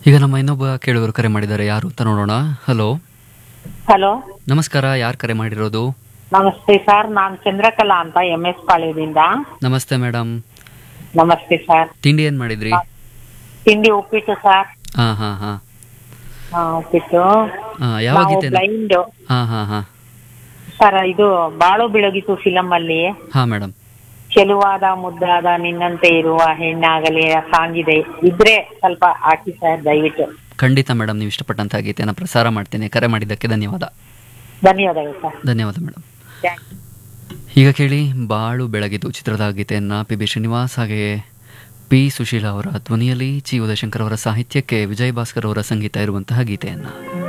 ಈಗ ನಮ್ಮ ಇನ್ನೊಬ್ಬ ಕೇಳುಗರು ಕರೆ ಮಾಡಿದ್ದಾರೆ ಯಾರು ಅಂತ ನೋಡೋಣ ಹಲೋ ಹಲೋ ನಮಸ್ಕಾರ ಯಾರು ಕರೆ ಮಾಡಿರೋದು ನಮಸ್ತೆ ಸರ್ ನಾನು ಚಂದ್ರಕಲಾ ಅಂತ ಎಂ ಎಸ್ ಪಾಳ್ಯದಿಂದ ನಮಸ್ತೆ ಮೇಡಮ್ ನಮಸ್ತೆ ಸರ್ ತಿಂಡಿ ಏನ್ ಮಾಡಿದ್ರಿ ತಿಂಡಿ ಉಪ್ಪಿಟ್ಟು ಸರ್ ಹಾ ಹಾ ಹಾ ಹಾ, ಉಪ್ಪಿಟ್ಟು ಹಾ, ಯಾವ ನಾವು ಗೀತೆ ಬ್ಲೈಂಡ್ ಹಾ ಹಾ ಹಾ ಸರ್ ಇದು ಬಾಳು ಬೆಳಗಿತು ಫಿಲಂ ಅಲ್ಲಿ ಹಾ ಮೇಡಮ್ ಚೆಲುವಾದ ಮುದ್ದಾದ ನಿನ್ನಂತೆ ಇರುವ ಹೆಣ್ಣಾಗಲಿ ಸಾಂಗ್ ಇದೆ ಇದ್ರೆ ಸ್ವಲ್ಪ ಹಾಕಿ ಸರ್ ದಯವಿಟ್ಟು ಖಂಡಿತ ಮೇಡಮ್ ನೀವು ಇಷ್ಟಪಟ್ಟಂತಹ ಗೀತೆಯನ್ನು ಪ್ರಸಾರ ಮಾಡ್ತೀನಿ ಕರೆ ಮಾಡಿದ್ದಕ್ಕೆ ಧನ್ಯವಾದ ಧನ್ಯವಾದಗಳು ಸರ್ ಧನ್ಯವಾದ ಮೇಡಮ್ ಥ್ಯಾಂಕ್ ಈಗ ಕೇಳಿ ಬಾಳು ಬೆಳಗಿದು ಚಿತ್ರದ ಗೀತೆಯನ್ನು ಪಿ ಬಿ ಶ್ರೀನಿವಾಸ್ ಹಾಗೆಯೇ ಪಿ ಸುಶೀಲಾ ಅವರ ಧ್ವನಿಯಲ್ಲಿ ಚಿ ಉದಯಶಂಕರ್ ಅವರ ಸಾಹಿತ್ಯಕ್ಕೆ ವಿಜಯ್ ಭಾಸ್ಕರ್ ಅವರ ಸಂಗೀತ ಇರುವಂತಹ ಗೀತೆಯನ್ನು